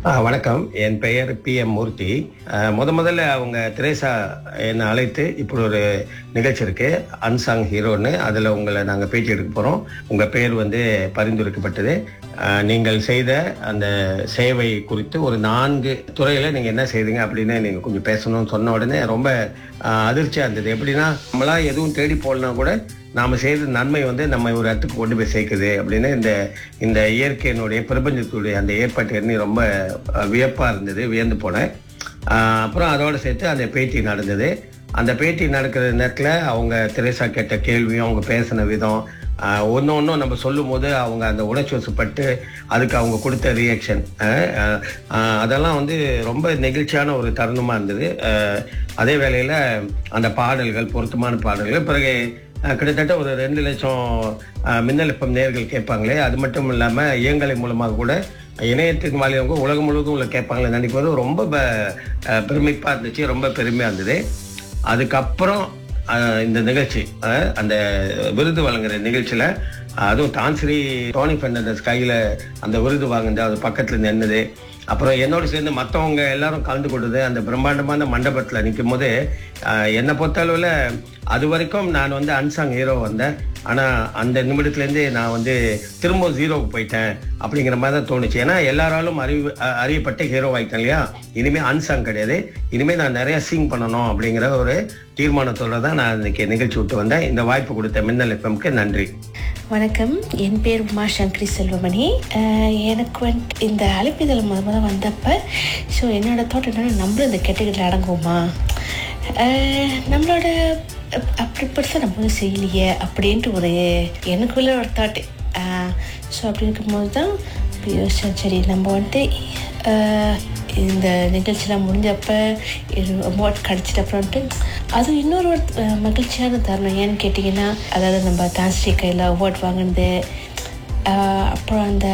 ஆ, வணக்கம் என் பெயர் B M மூர்த்தி ஆ, முத முதல்ல அவங்க திரேசா என்னை அழைத்து இப்படி ஒரு நிகழ்ச்சி இருக்கு அன்சாங் ஹீரோன்னு அதில் உங்களை நாங்கள் பேட்டி எடுக்க போகிறோம் உங்கள் பெயர் வந்து பரிந்துரைக்கப்பட்டது ஆ, நீங்கள் செய்த அந்த சேவை குறித்து ஒரு நான்கு துறையில் நீங்கள் என்ன செய்தீங்க அப்படின்னு நீங்கள் கொஞ்சம் பேசணும்னு சொன்ன உடனே ரொம்ப ஆ, அதிர்ச்சியாக இருந்தது எப்படின்னா நம்மளா எதுவும் தேடி போடலனா கூட நாம செய்த நன்மை வந்து நம்ம ஒரு இடத்துக்கு கொண்டு போய் சேர்க்குது அப்படின்னு இந்த இந்த இயற்கையினுடைய பிரபஞ்சத்துடைய அந்த ஏற்பாட்டு எண்ணி ரொம்ப அஹ், வியப்பா இருந்தது வியந்து போனேன் ஆஹ், அப்புறம் அதோட சேர்த்து அந்த பேட்டி நடந்தது அந்த பேட்டி நடக்கிற நேரத்தில் அவங்க திரேசா கேட்ட கேள்வியும் அவங்க பேசின விதம் ஒன்று ஒன்றும் நம்ம சொல்லும் போது அவங்க அந்த உணர்ச்சி வசப்பட்டு அதுக்கு அவங்க கொடுத்த ரியாக்ஷன் அதெல்லாம் வந்து ரொம்ப நெகிழ்ச்சியான ஒரு தருணமாக இருந்தது அஹ், அதே வேளையில் அந்த பாடல்கள் பொருத்தமான பாடல்கள் பிறகு அஹ் கிட்டத்தட்ட ஒரு ரெண்டு லட்சம் அஹ், மின்னல் எஃப்எம் நேர்கள் கேட்பாங்களே அது மட்டும் இல்லாமல் இயங்கலை மூலமாக கூட இணையத்தின் வாயிலாக உலகம் முழுவதும் உள்ள கேட்பாங்களே நினைக்கும் போது ரொம்ப ப- அஹ், பெருமிப்பா இருந்துச்சு ரொம்ப பெருமையாக இருந்தது அதுக்கப்புறம் அஹ், இந்த நிகழ்ச்சி அஹ், அந்த விருது வழங்குற நிகழ்ச்சியில் அதுவும் தான்ஸ்ரீ டோனி பெர்னாண்டஸ் கையில் அந்த விருது வாங்குனது அது பக்கத்தில் நின்னது அப்புறம் என்னோடு சேர்ந்து மற்றவங்க எல்லாரும் கலந்து கொண்டது அந்த பிரம்மாண்டமான மண்டபத்தில் நிற்கும் போது ஆஹ், என்னை பொறுத்தளவில் அது வரைக்கும் நான் வந்து அன்சாங் ஹீரோ வந்தேன் ஆனால் அந்த நிமிடத்துலேருந்து நான் வந்து திரும்ப ஜீரோவுக்கு போயிட்டேன் அப்படிங்கிற மாதிரி தான் தோணுச்சு ஏன்னா எல்லாராலும் அறிவு அ- அறியப்பட்ட ஹீரோ ஆயிட்டேன் இல்லையா இனிமேல் அன்சாங் கிடையாது இனிமேல் நான் நிறைய சிங் பண்ணணும் அப்படிங்கிற ஒரு தீர்மானத்தோட தான் நான் இன்னைக்கு நிகழ்ச்சி விட்டு வந்தேன் இந்த வாய்ப்பு கொடுத்த மின்னல் எஃப்எம்க்கு நன்றி வணக்கம் என் பேர் உமா சங்கரி செல்வமணி அஹ், எனக்கு வந்துட்டு இந்த அழைப்பிதழ் முத முத வந்தப்ப ஸோ என்னோட தோட்டம் என்னன்னா நம்மளும் இந்த கேட்டகரியில் அடங்குவோமா அஹ், நம்மளோட அப்- அப்படி பெருசாக நம்ம வந்து செய்யலையே அப்படின்ட்டு ஒரு எனக்குள்ள ஒரு தாட்டு ஸோ அப்படி இருக்கும்போது தான் இப்ப யோசிச்சேன் சரி நம்ம வந்துட்டு அஹ், இந்த நிகழ்ச்சியெலாம் முடிஞ்சப்ப அவார்ட் கிடச்சிட்ட அப்புறம்ட்டு அது இன்னொரு ஒரு அஹ், மகிழ்ச்சியான தருணம் ஏன்னு கேட்டிங்கன்னா அதாவது நம்ம தான்ஸ்ரீ கையில் அவார்ட் வாங்கினது ஆஹ் அப்புறம் அந்த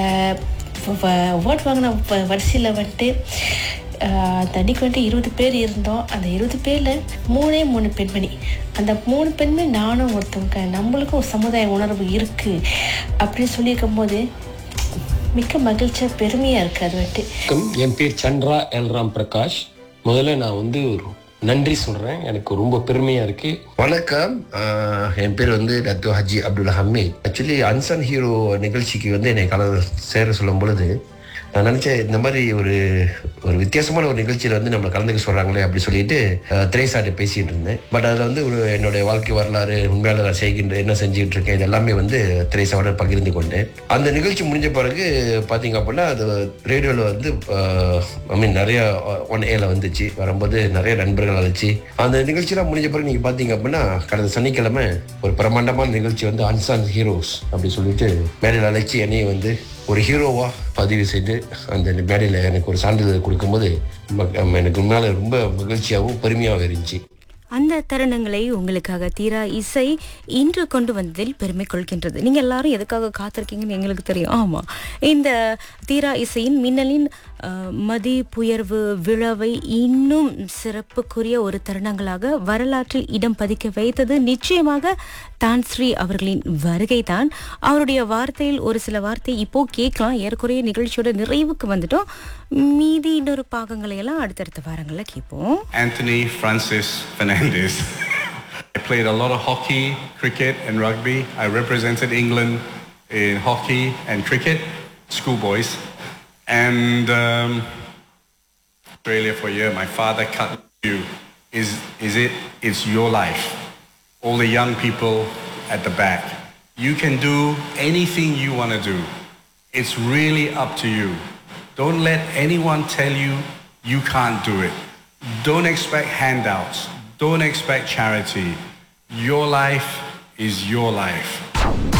அவார்ட் வாங்கின வ- வரிசையில் வந்துட்டு ஆஹ் அந்த அன்னைக்கு வந்துட்டு இருபது பேர் இருந்தோம் அந்த இருபது பேரில் மூணே மூணு பெண்மணி அந்த மூணு பெண்மணி நானும் ஒருத்தவங்க நம்மளுக்கும் ஒரு சமுதாய உணர்வு இருக்குது அப்படின்னு சொல்லியிருக்கும் போது மிக்க மகிழ்ச்சியாக பெருமையாக இருக்குது அது வந்துட்டு வணக்கம் என் பேர் சந்திரா எல்ராம் பிரகாஷ் முதல்ல நான் வந்து ஒரு நன்றி சொல்றேன் எனக்கு ரொம்ப பெருமையா இருக்கு வணக்கம் ஆஹ் என் பேர் வந்து Dato Haji Abdul Hamid actually unsung hero நிகழ்ச்சிக்கு வந்து என்னை கலந்து சேர சொல்லும் பொழுது நான் நினைச்சேன் இந்த மாதிரி ஒரு ஒரு வித்தியாசமான ஒரு நிகழ்ச்சியில வந்து நம்மளை கலந்துக்க சொல்றாங்களே அப்படி சொல்லிட்டு திரேசாட்ட பேசிட்டு இருந்தேன் பட் அதில் வந்து ஒரு என்னுடைய வாழ்க்கை வரலாறு உண்மையால நான் செய்கின்ற என்ன செஞ்சுட்டு இருக்கேன் இது எல்லாமே வந்து திரேசாவோட பகிர்ந்து கொண்டேன் அந்த நிகழ்ச்சி முடிஞ்ச பிறகு பார்த்தீங்க அப்படின்னா அது ரேடியோவில் வந்து ஐ மீன் நிறைய ஒன் ஏல வந்துச்சு வரும்போது நிறைய நண்பர்கள் அழைச்சி அந்த நிகழ்ச்சியெல்லாம் முடிஞ்ச பிறகு நீங்கள் பார்த்தீங்க அப்படின்னா கடந்த சனிக்கிழமை ஒரு பிரமாண்டமான நிகழ்ச்சி வந்து அன்சான் ஹீரோஸ் அப்படி சொல்லிட்டு மேடையில் அழைச்சி என்னையும் வந்து ஒரு ஹீரோவா பதிவு செய்து அந்த மேடையில் எனக்கு ஒரு சான்றிதழ் கொடுக்கும்போது ம- எனக்கு உண்மையால ரொம்ப மகிழ்ச்சியாகவும் பெருமையாகவும் இருந்துச்சு அந்த தருணங்களை உங்களுக்காக தீரா இசை இன்று கொண்டு வந்ததில் பெருமை கொள்கின்றது நீங்க எல்லாரும் எதுக்காக காத்திருக்கீங்கன்னு எங்களுக்கு தெரியும் ஆமா இந்த தீரா இசையின் மின்னலின் அஹ், மதி புயர்வு விழாவை இன்னும் சிறப்புக்குரிய ஒரு தருணங்களாக வரலாற்றில் இடம் பதிக்க வைத்தது நிச்சயமாக தான்ஸ்ரீ அவர்களின் வருகை தான் அவருடைய வார்த்தையில் ஒரு சில வார்த்தை இப்போ கேட்கலாம் ஏறக்குறைய நிகழ்ச்சியோட நிறைவுக்கு வந்துட்டோம் மீதி இன்னொரு பாகங்களை எல்லாம் அடுத்தடுத்த வாரங்களில் கேட்போம் Anthony Francis Fernandez. I played a lot of hockey, cricket, and rugby. I represented England in hockey and cricket, schoolboys. And um, Australia for a year. My father cut you. Is, is it? It's your life. All the young people at the back. You can do anything you want to do. It's really up to you. Don't let anyone tell you you can't do it. Don't expect handouts. Don't expect charity. Your life is your life.